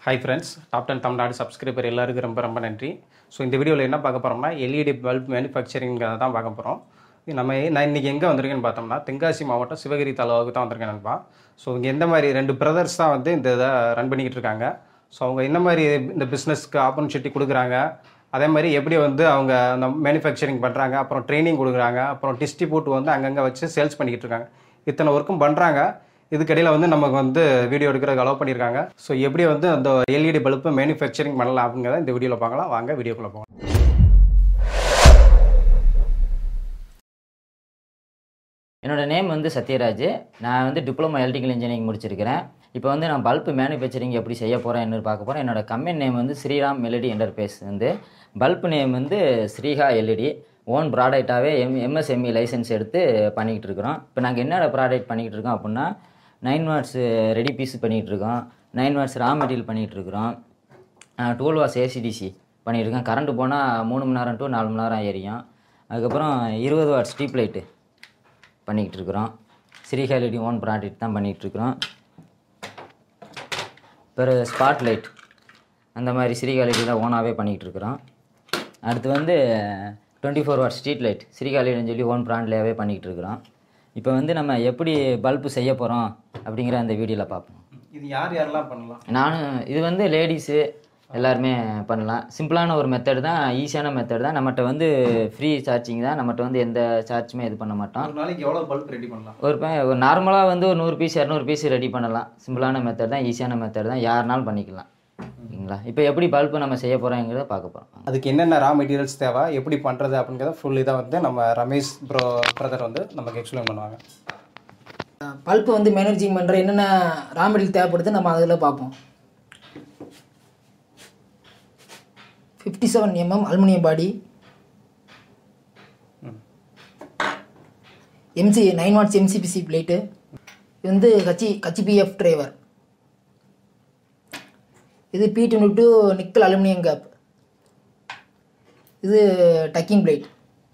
hi friends top ten Tamil Nadu subscriber எல்லாருக்கும் ரொம்ப ரொம்ப நன்றி ஸோ இந்த வீடியோவில் என்ன பார்க்க போகிறோம்னா எல்இடி பல்ப் மேனுஃபேக்சரிங் தான் பார்க்க போகிறோம் நம்ம நான் இன்றைக்கி எங்கே வந்திருக்கேன்னு பார்த்தோம்னா தென்காசி மாவட்டம் சிவகிரி தாலுகாவுக்கு தான் வந்திருக்கேன் நண்பா ஸோ இங்கே எந்த மாதிரி ரெண்டு பிரதர்ஸ் தான் வந்து இந்த இதை ரன் பண்ணிக்கிட்டு இருக்காங்க ஸோ அவங்க என்ன மாதிரி இந்த பிஸ்னஸ்க்கு ஆப்பர்ச்சுனிட்டி கொடுக்குறாங்க அதே மாதிரி எப்படி வந்து அவங்க அந்த மேனுஃபேக்சரிங் பண்ணுறாங்க அப்புறம் ட்ரைனிங் கொடுக்குறாங்க அப்புறம் டிஸ்ட்ரிபியூட் வந்து அங்கங்கே வச்சு சேல்ஸ் பண்ணிக்கிட்டு இருக்காங்க இத்தனை ஒர்க்கும் பண்ணுறாங்க இதுக்கடையில் வந்து நமக்கு வந்து வீடியோ எடுக்கிறதுக்கு அலோவ் பண்ணியிருக்காங்க ஸோ எப்படி வந்து அந்த எல்இடி பல்பு மேனுஃபேக்சரிங் பண்ணலாம் அப்படிங்கிறத இந்த வீடியோவில் பார்க்கலாம் வாங்க வீடியோக்குள்ளே போகலாம் என்னோட நேம் வந்து சத்யராஜ் நான் வந்து டிப்ளமோ எலக்ட்ரிக்கல் இன்ஜினியரிங் முடிச்சிருக்கிறேன் இப்போ வந்து நான் பல்ப் மேனுஃபேக்சரிங் எப்படி செய்ய போகிறேன்னு பார்க்க போகிறேன் என்னோட கம்பெனி நேம் வந்து ஸ்ரீராம் மெலடி என்டர்பேஸ் வந்து பல்ப் நேம் வந்து ஸ்ரீஹா எல்இடி ஓன் ப்ராடக்டாகவே எம் எம்எஸ்எம்இ லைசன்ஸ் எடுத்து பண்ணிக்கிட்டு இருக்கிறோம் இப்போ நாங்கள் என்னோட ப்ராடக்ட் பண்ணிக்கிட்டு இருக்கோம் அப்படின்னா நைன் வாட்ஸ் ரெடி பீஸ் பண்ணிகிட்டு இருக்கோம் நைன் வாட்ஸ் ரா மெட்டீரியல் பண்ணிகிட்டு இருக்கிறோம் டுவெல் வாட்ஸ் ஏசிடிசி பண்ணிகிட்டு இருக்கோம் கரண்ட்டு போனால் மூணு மணி நேரம் டு நாலு மணி நேரம் எரியும் அதுக்கப்புறம் இருபது வாட் ஸ்ட்ரீப் லைட்டு பண்ணிக்கிட்டு இருக்கிறோம் ஸ்ரீஹாலிடி ஓன் ப்ராடக்ட் தான் பண்ணிகிட்டு இருக்கிறோம் பிறகு ஸ்பாட் லைட் அந்த மாதிரி ஸ்ரீகாலிட்டி தான் ஓனாகவே பண்ணிக்கிட்டு இருக்கிறோம் அடுத்து வந்து twenty four watt street light ஸ்ரீகாலிட்டின்னு சொல்லி ஓன் ப்ராண்ட்லேயே பண்ணிக்கிட்டு இருக்கிறோம் இப்போ வந்து நம்ம எப்படி பல்பு செய்ய போகிறோம் அப்படிங்கிற அந்த வீடியோவில் பார்ப்போம் இது யார் யாரெல்லாம் பண்ணலாம் நானும் இது வந்து லேடிஸு எல்லாருமே பண்ணலாம் சிம்பிளான ஒரு மெத்தட் தான் ஈஸியான மெத்தட் தான் நம்மகிட்ட வந்து ஃப்ரீ சார்ஜிங் தான் நம்மகிட்ட வந்து எந்த சார்ஜுமே இது பண்ண மாட்டோம் ஒரு நாளைக்கு எவ்வளோ பல்ப் ரெடி பண்ணலாம் ஒரு ப ஒரு நார்மலாக வந்து ஒரு நூறு பீஸ் இரநூறு பீஸ் ரெடி பண்ணலாம் சிம்பிளான மெத்தட் தான் ஈஸியான மெத்தட் தான் யாருனாலும் பண்ணிக்கலாம் ஓகேங்களா இப்போ எப்படி பல்பு நம்ம செய்ய போகிறோங்கிறத பார்க்க போகிறோம் அதுக்கு என்னென்ன ரா மெட்டீரியல்ஸ் தேவை எப்படி பண்ணுறது அப்படிங்கிறத ஃபுல் இதாக வந்து நம்ம ரமேஷ் ப்ரோ பிரதர் வந்து நமக்கு எக்ஸ்பிளைன் பண்ணுவாங்க பல்ப்பு வந்து மேனேஜிங் பண்ணுற என்னென்ன ரா மெட்டீரியல் தேவைப்படுது நம்ம அதில் பார்ப்போம் fifty seven mm aluminium body MC nine watts MCPC plate இது வந்து கச்சி கச்சி பிஎஃப் டிரைவர் இது B twenty two nickel aluminium cap இது டக்கிங் பிளேட்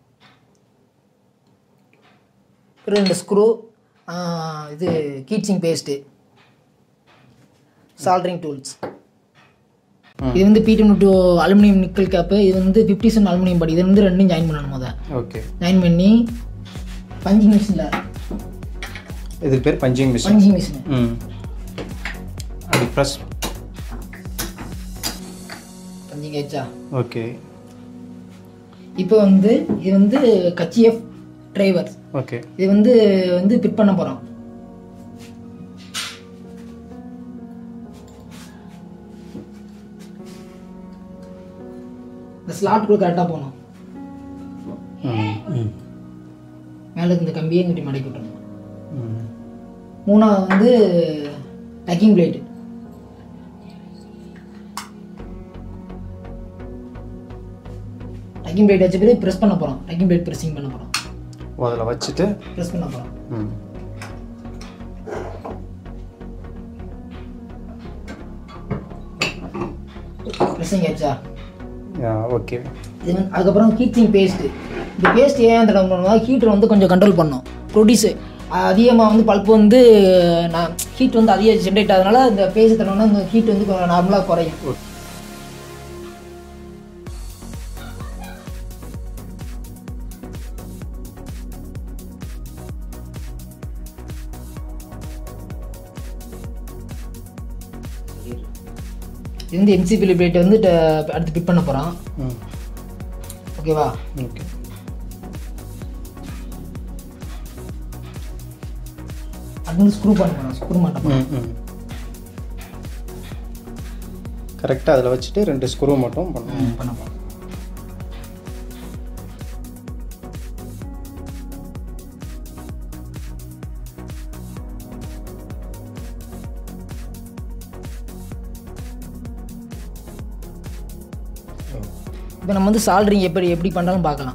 ரெண்டு ஸ்க்ரூ இது கீச்சிங் பேஸ்ட்டு சால்ட்ரிங் டூல்ஸ் இது வந்து B twenty two aluminium nickel cap இது வந்து ஃபிஃப்டி செவன் அலுமினியம் படி இது வந்து ரெண்டும் ஜாயின் பண்ணணும் முத ஓகே ஜாயின் பண்ணி பஞ்சிங் மிஷினில் இதுக்கு பேர் பஞ்சிங் மிஷின் பஞ்சிங் மிஷின் ம் அது ப்ரெஸ் பஞ்சிங் ஆயிடுச்சா ஓகே இப்போ வந்து இது வந்து கச்சிஎஃப் டிரைவர் ஓகே இது வந்து வந்து ஃபிட் பண்ண போகிறோம் இந்த ஸ்லாட் கூட கரெக்டாக போகணும் ம் மேலே இந்த கம்பியை இங்கிட்டி மடக்கி விட்டணும் ம் மூணாவது வந்து டக்கிங் பிளேட்டு டக்கிங் பிளேட் வச்ச பிறகு ப்ரெஸ் பண்ண போகிறோம் டக்கிங் பிளேட் ப்ரெஸ்ஸிங் பண்ண போகிறோம் ஓ அதில் வச்சுட்டு ப்ரெஸ் பண்ண போகிறோம் ம் ப்ரெஸ்ஸிங் ஆயிடுச்சா ஓகே இது வந்து அதுக்கப்புறம் ஹீட்டிங் பேஸ்ட்டு இந்த பேஸ்ட் ஏன் தடவை பண்ணுவோம் ஹீட்டர் வந்து கொஞ்சம் கண்ட்ரோல் பண்ணும் ப்ரொடியூஸு அதிகமாக வந்து பல்ப் வந்து நான் ஹீட் வந்து அதிகம் ஜென்ரேட் ஆகுதுனால இந்த பேஸ்ட் தடவைனா இந்த ஹீட் வந்து கொஞ்சம் நார்மலாக குறையும் இது வந்து எம்சிபி பிளேட் வந்து ட- அடுத்து ஃபிட் பண்ண போகிறோம் ம் ஓகேவா ஓகே அது வந்து ஸ்க்ரூ பண்ண போகிறோம் ஸ்க்ரூ மாட்ட போகிறோம் ம் ம் கரெக்டாக அதில் வச்சுட்டு ரெண்டு ஸ்க்ரூ மட்டும் பண்ணணும் பண்ண போகிறோம் இப்போ நம்ம வந்து சால்ட்ரிங் எப்படி எப்படி பண்ணாலும் பார்க்கலாம்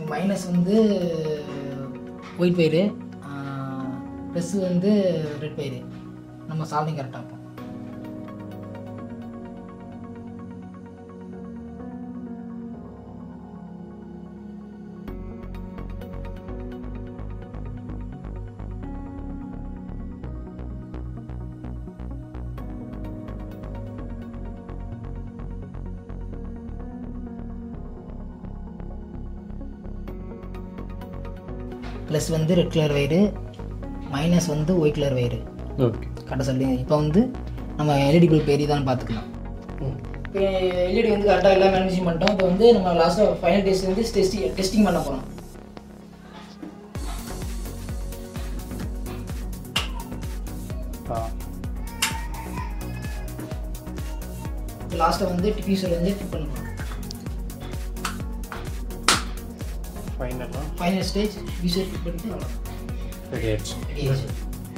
மைனஸ் வந்து ஒயிட் பயிறு ப்ளஸ் வந்து ரெட் பயிறு நம்ம சால்வையும் கரெக்டாக இருப்போம் ப்ளஸ் வந்து ரெட் கலர் வயிறு மைனஸ் வந்து ஒயிட் கலர் வயிறு ஓகே கரெக்டாக சொல்லி இப்போ வந்து நம்ம எல்இடி பல்ப் எரியுதான்னு பார்த்துக்கலாம் இப்போ எல்இடி வந்து கரெக்டாக எல்லாம் மேனேஜ் பண்ணிட்டோம் இப்போ வந்து நம்ம லாஸ்ட்டாக ஃபைனல் டேஸ்ட் வந்து டெஸ்டிங் டெஸ்டிங் பண்ண போகிறோம் ஆ இப்போ லாஸ்ட்டாக வந்து டிஃப்யூசர் வந்து ஃபிட் பண்ண போகிறோம் ஃபைனலாக ஃபைனல் ஸ்டேஜ் டிஃப்யூசர் ஃபிட் பண்ணிட்டு அவ்வளோ ரெடி ஆயிடுச்சு ரெடி ஆயிடுச்சு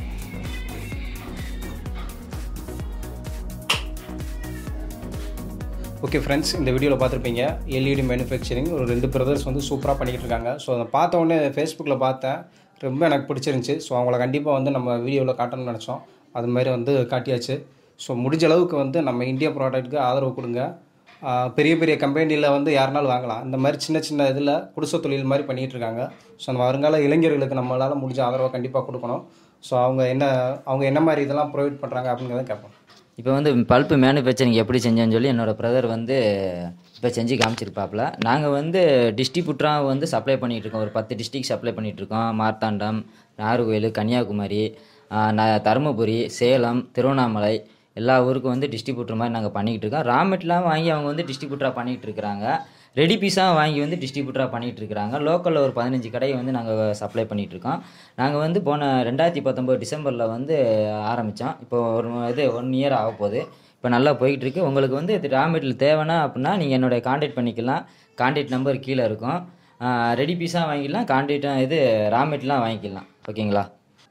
ஓகே ஃப்ரெண்ட்ஸ் இந்த வீடியோவில் பார்த்துருப்பீங்க எல்இடி மேனுஃபேக்சரிங் ஒரு ரெண்டு பிரதர்ஸ் வந்து சூப்பராக பண்ணிக்கிட்டு இருக்காங்க ஸோ அதை பார்த்த உடனே ஃபேஸ்புக்கில் பார்த்தேன் ரொம்ப எனக்கு பிடிச்சிருந்துச்சி ஸோ அவங்கள கண்டிப்பாக வந்து நம்ம வீடியோவில் காட்டணும்னு நினச்சோம் அது மாதிரி வந்து காட்டியாச்சு ஸோ முடிஞ்ச அளவுக்கு வந்து நம்ம இந்தியா ப்ராடக்ட்டுக்கு ஆதரவு கொடுங்க ஆஹ் பெரிய பெரிய கம்பெனியில் வந்து யாருனாலும் வாங்கலாம் இந்த மாதிரி சின்ன சின்ன இதில் குடிசை தொழில் மாதிரி பண்ணிகிட்டு இருக்காங்க ஸோ அந்த வருங்கால இளைஞர்களுக்கு நம்மளால் முடிஞ்ச ஆதரவை கண்டிப்பாக கொடுக்கணும் ஸோ அவங்க என்ன அவங்க என்ன மாதிரி இதெல்லாம் ப்ரொவைட் பண்ணுறாங்க அப்படிங்கிறத கேட்போம் இப்போ வந்து பல்ப்பு மேனுஃபேக்சரிங் எப்படி செஞ்சேன்னு சொல்லி என்னோடய பிரதர் வந்து இப்போ செஞ்சு காமிச்சிருப்பாப்புல நாங்கள் வந்து டிஸ்ட்ரிபியூட்டராக வந்து சப்ளை பண்ணிகிட்டு இருக்கோம் ஒரு பத்து டிஸ்ட்ரிக்ட் சப்ளை பண்ணிகிட்டு இருக்கோம் மார்த்தாண்டம் நாகர்கோயில் கன்னியாகுமரி ஆஹ் ந தருமபுரி சேலம் திருவண்ணாமலை எல்லா ஊருக்கும் வந்து டிஸ்ட்ரிபியூட்டர் மாதிரி நாங்கள் பண்ணிக்கிட்டு இருக்கோம் ரா மெட்டீரியலாம் வாங்கி அவங்க வந்து டிஸ்ட்ரிபியூட்டராக பண்ணிகிட்டு இருக்கிறாங்க ரெடி பீஸாக வாங்கி வந்து டிஸ்ட்ரிபியூட்டராக பண்ணிகிட்டு இருக்கிறாங்க லோக்கலில் ஒரு பதினஞ்சு கடையை வந்து நாங்கள் சப்ளை பண்ணிகிட்டு இருக்கோம் நாங்கள் வந்து போன ரெண்டாயிரத்தி பத்தொம்போது டிசம்பரில் வந்து ஆரம்பித்தோம் இப்போ ஒரு இது ஒன் இயர் ஆக போகுது இப்போ நல்லா போய்கிட்டு இருக்கு உங்களுக்கு வந்து இது ரா மெட்டீரியல் தேவைன்னா அப்படின்னா நீங்கள் என்னோட காண்டாக்ட் பண்ணிக்கலாம் காண்டாக்ட் நம்பர் கீழே இருக்கும் ரெடி பீஸாக வாங்கிக்கலாம் காண்டாக்ட் இது ரா மெட்டீரியலாம் வாங்கிக்கலாம் ஓகேங்களா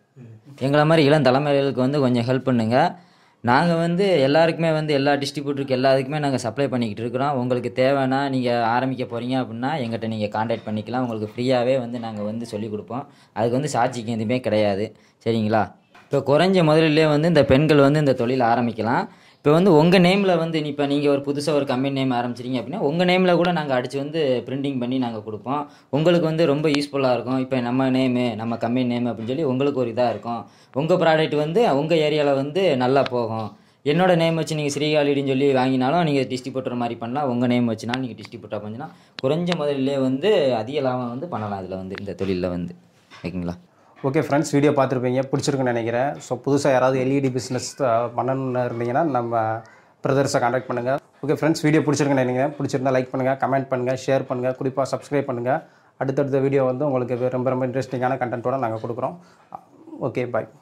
எங்களை மாதிரி இளம் தலைமுறைகளுக்கு வந்து கொஞ்சம் ஹெல்ப் பண்ணுங்கள் நாங்கள் வந்து எல்லாருக்குமே வந்து எல்லா டிஸ்ட்ரிபியூட்டருக்கு எல்லாத்துக்குமே நாங்கள் சப்ளை பண்ணிக்கிட்டு இருக்கிறோம் உங்களுக்கு தேவைன்னா நீங்கள் ஆரம்பிக்க போகிறீங்க அப்படின்னா எங்கிட்ட நீங்கள் காண்டாக்ட் பண்ணிக்கலாம் உங்களுக்கு ஃப்ரீயாகவே வந்து நாங்கள் வந்து சொல்லிக் கொடுப்போம் அதுக்கு வந்து சாட்சிக்கு எதுவுமே கிடையாது சரிங்களா இப்போ குறைஞ்ச முதலிலே வந்து இந்த பெண்கள் வந்து இந்த தொழில் ஆரம்பிக்கலாம் இப்போ வந்து உங்கள் நேமில் வந்து இப்போ நீங்கள் ஒரு புதுசாக ஒரு கம்பெனி நேம் ஆரம்பிச்சிருங்க அப்படின்னா உங்கள் நேமில் கூட நாங்கள் அடித்து வந்து பிரிண்டிங் பண்ணி நாங்கள் கொடுப்போம் உங்களுக்கு வந்து ரொம்ப யூஸ்ஃபுல்லாக இருக்கும் இப்போ நம்ம நேமு நம்ம கம்பெனி நேம் அப்படின்னு சொல்லி உங்களுக்கு ஒரு இதாக இருக்கும் உங்கள் ப்ராடக்ட் வந்து உங்கள் ஏரியாவில் வந்து நல்லா போகும் என்னோட நேம் வச்சு நீங்கள் ஸ்ரீகாலிடின்னு சொல்லி வாங்கினாலும் நீங்கள் டிஸ்ட்ரிபியூட்டர் மாதிரி பண்ணலாம் உங்கள் நேம் வச்சுனாலும் நீங்கள் டிஸ்ட்ரிபியூட்டர் பண்ணினா குறைஞ்ச முதல்ல வந்து அதிக லாபம் வந்து பண்ணலாம் இதில் வந்து இந்த தொழிலில் வந்து ஓகேங்களா ஓகே ஃப்ரெண்ட்ஸ் வீடியோ பார்த்துருப்பீங்க பிடிச்சிருக்குன்னு நினைக்கிறேன் ஸோ புதுசாக யாராவது எல்இடி பிஸ்னஸ் பண்ணணும்னு இருந்தீங்கன்னா நம்ம பிரதர்ஸை காண்டாக்ட் பண்ணுங்கள் ஓகே ஃப்ரெண்ட்ஸ் வீடியோ பிடிச்சிருக்குன்னு நினைக்கிறேன் பிடிச்சிருந்தா லைக் பண்ணுங்கள் கமெண்ட் பண்ணுங்கள் ஷேர் பண்ணுங்கள் குறிப்பாக சப்ஸ்கிரைப் பண்ணுங்கள் அடுத்தடுத்த வீடியோ வந்து உங்களுக்கு ரொம்ப ரொம்ப இன்ட்ரெஸ்டிங்கான கண்டென்ட்டோட நாங்கள் கொடுக்குறோம் ஓகே பாய்